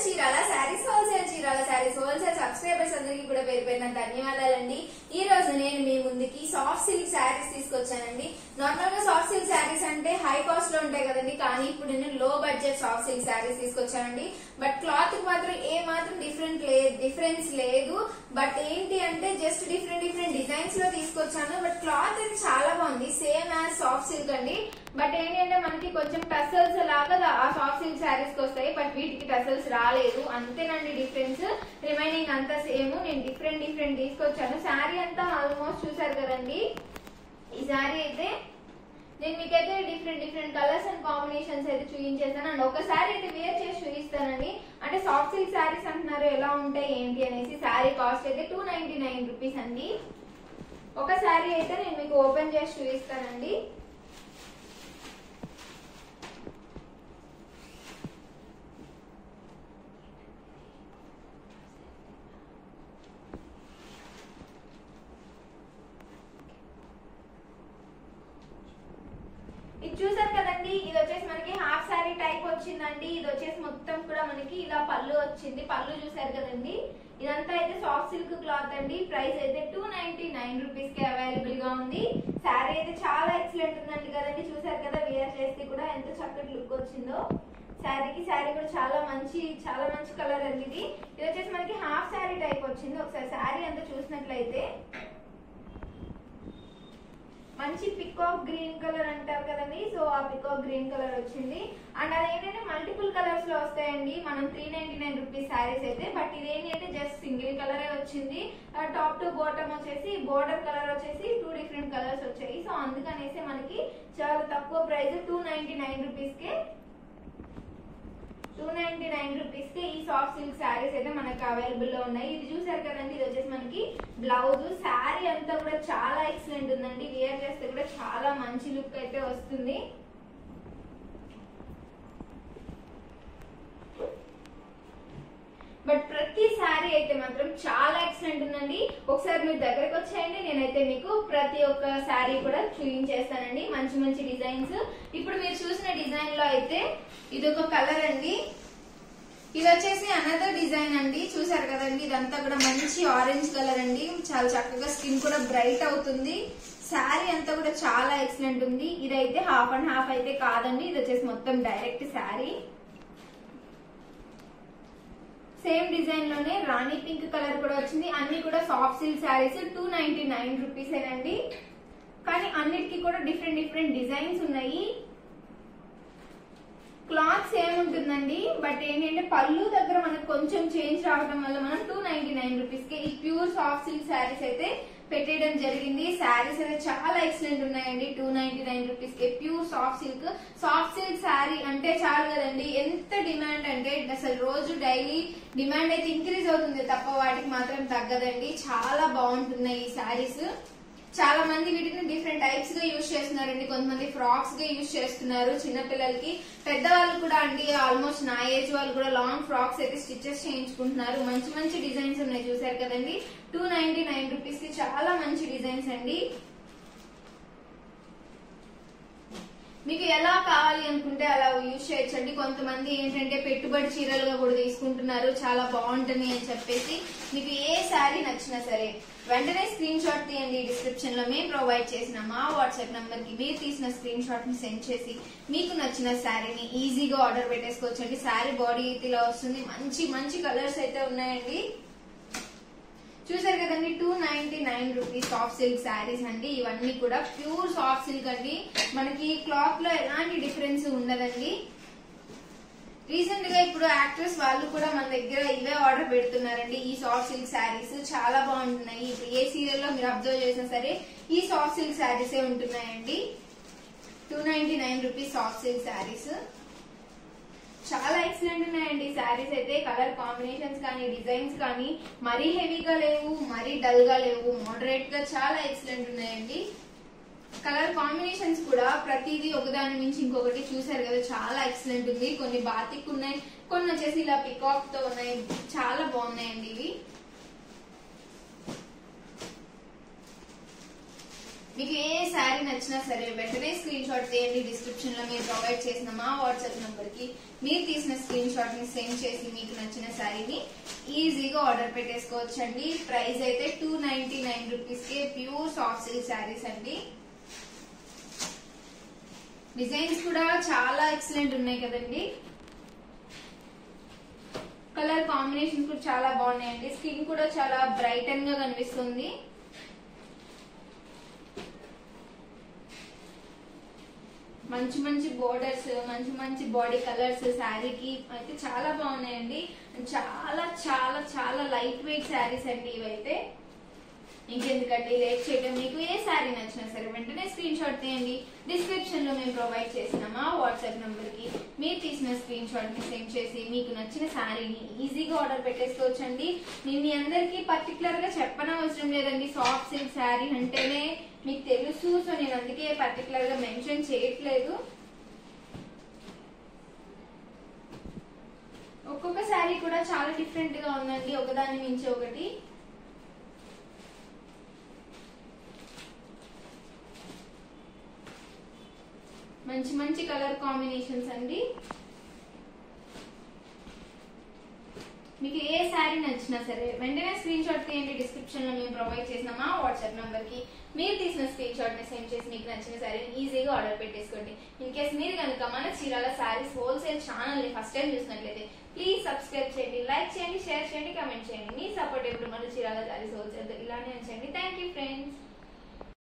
Chirala saris wholesale Chirala saris wholesale subscribers అందరికీ కూడా పేరు పేరున ధన్యవాదాలండి ఈ రోజు నేను మీ ముందుకి సాఫ్ట్ సిల్క్ శారీస్ తీసుకొచ్చానండి నార్మల్ గా సాఫ్ట్ సిల్క్ శారీస్ అంటే హై కాస్ట్ లో ఉంటాయి కదండి కానీ ఇప్పుడు నేను లో బడ్జెట్ సాఫ్ట్ సిల్క్ శారీస్ తీసుకొచ్చానండి బట్ క్లాత్ కి మాత్రం ఏ మాత్రం డిఫరెంట్ లేదు డిఫరెన్స్ లేదు బట్ ఏంటి అంటే జస్ట్ డిఫరెంట్ డిఫరెంట్ డిజైన్స్ లో తీసుకొచ్చాను బట్ క్లాత్ అయితే చాలా బాగుంది సేమ్ యాజ్ సాఫ్ట్ సిల్క్ అండి బట్ ఏంటంటే మనకి కొంచెం టసల్స్ లాగా ఆ సాఫ్ట్ సిల్క్ శారీస్ కి వస్తాయి బట్ వీటికి టసల్స్ రాలేదు అంతేనండి డిఫరెన్స్ రిమైనింగ్ అంతా సేమ్ నేను డిఫరెంట్ డిఫరెంట్ తీసుకొచ్చాను శారీ అంతా ఆల్మోస్ట్ చూసారు కదండి ఈ శారీ అయితే నేను మీకైతే different different colours and combinations అయితే చూపించేస్తాను అండ్ ఒకసారి అయితే వేర్ చేసి చూపిస్తానండి అంటే సాఫ్ట్ సిల్క్ శారీస్ అంటున్నారు ఎలా ఉంటాయి ఏంటి అనేసి శారీ కాస్ట్ అయితే టూ నైన్టీ నైన్ రూపీస్ అండి ఒక శారీ అయితే నేను మీకు ఓపెన్ చేసి చూపిస్తానండి ఇది చూసారు కదండి ఇది వచ్చేసి మనకి హాఫ్ శారీ టైప్ వచ్చిందండి ఇది వచ్చేసి మొత్తం కూడా మనకి ఇలా పళ్ళు వచ్చింది పళ్ళు చూసారు కదండి ఇదంతా అయితే సాఫ్ట్ సిల్క్ క్లాత్ అండి ప్రైస్ అయితే టూ నైన్టీ నైన్ రూపీస్ కి అవైలబుల్ గా ఉంది శారీ అయితే చాలా ఎక్సలెంట్ ఉందండి కదండి చూసారు కదా వేర్ చేస్తే కూడా ఎంత చక్కటి లుక్ వచ్చిందో శారీకి శారీ కూడా చాలా మంచి చాలా మంచి కలర్ అండి ఇది ఇది వచ్చేసి మనకి హాఫ్ శారీ టైప్ వచ్చింది ఒకసారి శారీ అంతా చూసినట్లయితే మంచి పికాక్ గ్రీన్ కలర్ అంటారు కదండి సో ఆ పికాక్ గ్రీన్ కలర్ వచ్చింది అండ్ అది ఏంటంటే మల్టిపుల్ కలర్స్ లో వస్తాయండి మనం three ninety nine rupees saris అయితే బట్ ఇదేంటి అంటే జస్ట్ సింగిల్ కలరే వచ్చింది టాప్ టు బాటమ్ వచ్చేసి బోర్డర్ కలర్ వచ్చేసి టూ డిఫరెంట్ కలర్స్ వచ్చాయి సో అందుకనేసి మనకి చాలా తక్కువ price two ninety nine rupees కే టూ నైన్టీ నైన్ రూపీస్ కి ఈ సాఫ్ట్ సిల్క్ శారీస్ అయితే మనకు అవైలబుల్ లో ఉన్నాయి ఇది చూసారు కదండి ఇది వచ్చేసి మనకి బ్లౌజ్ శారీ అంతా కూడా చాలా ఎక్సలెంట్ ఉందండి వేర్ చేస్తే కూడా చాలా మంచి లుక్ అయితే వస్తుంది బట్ ప్రతి శారీ అయితే మాత్రం చాలా ఎక్సలెంట్ ఉందండి ఒకసారి మీరు దగ్గరకు వచ్చేయండి నేనైతే మీకు ప్రతి ఒక్క శారీ కూడా చూపించేస్తానండి మంచి మంచి డిజైన్స్ ఇప్పుడు మీరు చూసిన డిజైన్ లో అయితే ఇది ఒక కలర్ అండి ఇది వచ్చేసి అనదర్ డిజైన్ అండి చూసారు కదండి ఇదంతా కూడా మంచి ఆరెంజ్ కలర్ అండి చాలా చక్కగా స్కిన్ కూడా బ్రైట్ అవుతుంది శారీ అంతా కూడా చాలా ఎక్సలెంట్ ఉంది ఇదైతే హాఫ్ అండ్ హాఫ్ అయితే కాదండి ఇది వచ్చేసి మొత్తం డైరెక్ట్ శారీ సేమ్ డిజైన్ లోనే రాణి పింక్ కలర్ కూడా వచ్చింది అన్ని కూడా soft silk saris two ninety nine rupees ఏనండి కానీ అన్నిటికీ కూడా డిఫరెంట్ డిఫరెంట్ డిజైన్స్ ఉన్నాయి క్లాత్ సేమ్ ఉంటుందండి బట్ ఏంటంటే పళ్ళు దగ్గర మనకు కొంచెం చేంజ్ రావడం వల్ల మనం టూ నైన్టీ నైన్ రూపీస్ కి ఈ ప్యూర్ సాఫ్ట్ సిల్క్ శారీస్ అయితే పెట్టేయడం జరిగింది శారీస్ అయితే చాలా ఎక్సలెంట్ ఉన్నాయండి టూ నైన్టీ నైన్ రూపీస్ కి pure soft silk soft silk sari అంటే చాలు కదండి ఎంత డిమాండ్ అంటే అసలు రోజు డైలీ డిమాండ్ అయితే ఇంక్రీజ్ అవుతుంది తప్ప వాటికి మాత్రం తగ్గదండి చాలా బాగుంటున్నాయి ఈ శారీస్ చాలా మంది వీటిని డిఫరెంట్ టైప్స్ గా యూజ్ చేస్తున్నారండి కొంతమంది ఫ్రాక్స్ గా యూజ్ చేస్తున్నారు చిన్నపిల్లలకి పెద్దవాళ్ళు కూడా అండి ఆల్మోస్ట్ నా ఏజ్ వాళ్ళు కూడా లాంగ్ ఫ్రాక్స్ అయితే స్టిచెస్ చేయించుకుంటున్నారు మంచి మంచి డిజైన్స్ ఉన్నాయి చూసారు కదండి టూ నైన్టీ నైన్ రూపీస్ కి చాలా మంచి డిజైన్స్ అండి మీకు ఎలా కావాలి అనుకుంటే అలా యూజ్ చేయొచ్చండి కొంతమంది ఏంటంటే పెట్టుబడి చీరలుగా కూడా తీసుకుంటున్నారు చాలా బాగుంటుంది అని చెప్పేసి మీకు ఏ శారీ నచ్చినా సరే వెంటనే స్క్రీన్ షాట్ తీయండి డిస్క్రిప్షన్ లో మేము ప్రొవైడ్ చేసిన మా వాట్సాప్ నంబర్ కి మీరు తీసిన స్క్రీన్ షాట్ ని సెండ్ చేసి మీకు నచ్చిన శారీని ఈజీగా ఆర్డర్ పెట్టేసుకోవచ్చండి శారీ బాడీ ఇలా వస్తుంది మంచి మంచి కలర్స్ అయితే ఉన్నాయండి చూసారు కదండి two ninety nine rupees soft silk saris అండి ఇవన్నీ కూడా ప్యూర్ సాఫ్ట్ సిల్క్ అండి మనకి క్లాత్ లో ఎలాంటి డిఫరెన్స్ ఉండదండి రీసెంట్ గా ఇప్పుడు యాక్ట్రెస్ వాళ్ళు కూడా మన దగ్గర ఇవే ఆర్డర్ పెడుతున్నారండి ఈ సాఫ్ట్ సిల్క్ శారీస్ చాలా బాగుంటున్నాయి ఇప్పుడు ఏ సీరియల్ లో మీరు అబ్జర్వ్ చేసినా సరే ఈ సాఫ్ట్ సిల్క్ శారీసే ఉంటున్నాయండి two ninety nine rupees soft silk saris చాలా ఎక్సలెంట్ ఉన్నాయండి శారీస్ అయితే కలర్ కాంబినేషన్స్ కానీ డిజైన్స్ కానీ మరీ హెవీగా లేవు మరీ డల్ గా లేవు మోడరేట్ గా చాలా ఎక్సలెంట్ ఉన్నాయండి కలర్ కాంబినేషన్స్ కూడా ప్రతిదీ ఒకదాని మించి ఇంకొకటి చూసారు కదా చాలా ఎక్సలెంట్ ఉంది కొన్ని బాతిక్ ఉన్నాయి కొన్ని వచ్చేసి ఇలా పికాక్ తో ఉన్నాయి చాలా బాగున్నాయండి ఇవి మీకు ఏ శారీ నచ్చినా సరే వెంటనే స్క్రీన్ షాట్ తీయండి డిస్క్రిప్షన్ లో మీరు ప్రొవైడ్ చేసిన మా వాట్సాప్ నంబర్ కి మీరు తీసిన స్క్రీన్ షాట్ ని సెండ్ చేసి మీకు నచ్చిన శారీని ఈజీగా ఆర్డర్ పెట్టేసుకోవచ్చండి ప్రైస్ అయితే టూ నైన్టీ నైన్ రూపీస్ కి ప్యూర్ సాఫ్ట్ సిల్క్ శారీస్ అండి డిజైన్స్ కూడా చాలా ఎక్సలెంట్ ఉన్నాయి కదండి కలర్ కాంబినేషన్స్ కూడా చాలా బాగున్నాయండి స్కిన్ కూడా చాలా బ్రైటన్ గా కనిపిస్తుంది మంచి మంచి బోర్డర్స్ మంచి మంచి బాడీ కలర్స్ శారీకి అయితే చాలా బాగున్నాయండి చాలా చాలా చాలా లైట్ వెయిట్ శారీస్ అండి ఇవైతే ఇంకెందుకంటే లేట్ చేయడం మీకు ఏ శారీ నచ్చినా సరే వెంటనే స్క్రీన్ షాట్ తీయండి డిస్క్రిప్షన్ లో మేము ప్రొవైడ్ చేసిన మా వాట్సాప్ నంబర్ కి మీరు తీసిన స్క్రీన్ షాట్ ని సెండ్ చేసి మీకు నచ్చిన శారీని ఈజీగా ఆర్డర్ పెట్టేసుకోవచ్చండి నేను మీ అందరికి పర్టికులర్ గా చెప్పనవసరం లేదండి సాఫ్ట్ సిల్క్ శారీ అంటేనే మీకు తెలుసు సో నేను అందుకే పర్టికులర్ గా మెన్షన్ చేయట్లేదు ఒక్కొక్క శారీ కూడా చాలా డిఫరెంట్ గా ఉందండి ఒకదాని మించి ఒకటి మంచి మంచి కలర్ కాంబినేషన్స్ అండి మీకు ఏ శారీ నచ్చినా సరే వెంటనే స్క్రీన్ షాట్ తీయండి డిస్క్రిప్షన్ లో మేము ప్రొవైడ్ చేసిన మా వాట్సాప్ నంబర్ కి మీరు తీసిన స్క్రీన్ షాట్ ని సెండ్ చేసి మీకు నచ్చిన శారీని ఈజీగా ఆర్డర్ పెట్టేసుకోండి ఇన్ కేస్ మీరు కనుక మన చీరాల శారీస్ హోల్సేల్ ఛానల్ ని ఫస్ట్ టైం చూసినట్లయితే ప్లీజ్ సబ్స్క్రైబ్ చేయండి లైక్ చేయండి షేర్ చేయండి కామెంట్ చేయండి మీ సపోర్ట్ ఎప్పుడు మన చీరాల శారీస్ హోల్సేల్ ఇలానే ఉంచండి థ్యాంక్ యూ ఫ్రెండ్స్